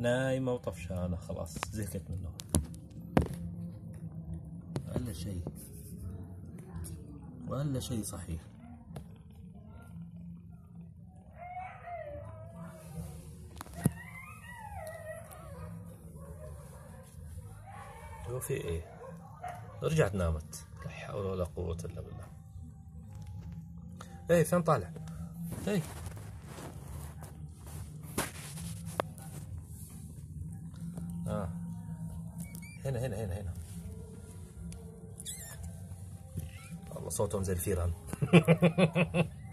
نايمة وطفشانة خلاص زهقت منه ولا شيء ولا شيء صحيح هو في ايه رجعت نامت لا حول ولا قوة الا بالله ايه فين طالع ايه اه هنا هنا هنا هنا والله صوتهم زي الفيران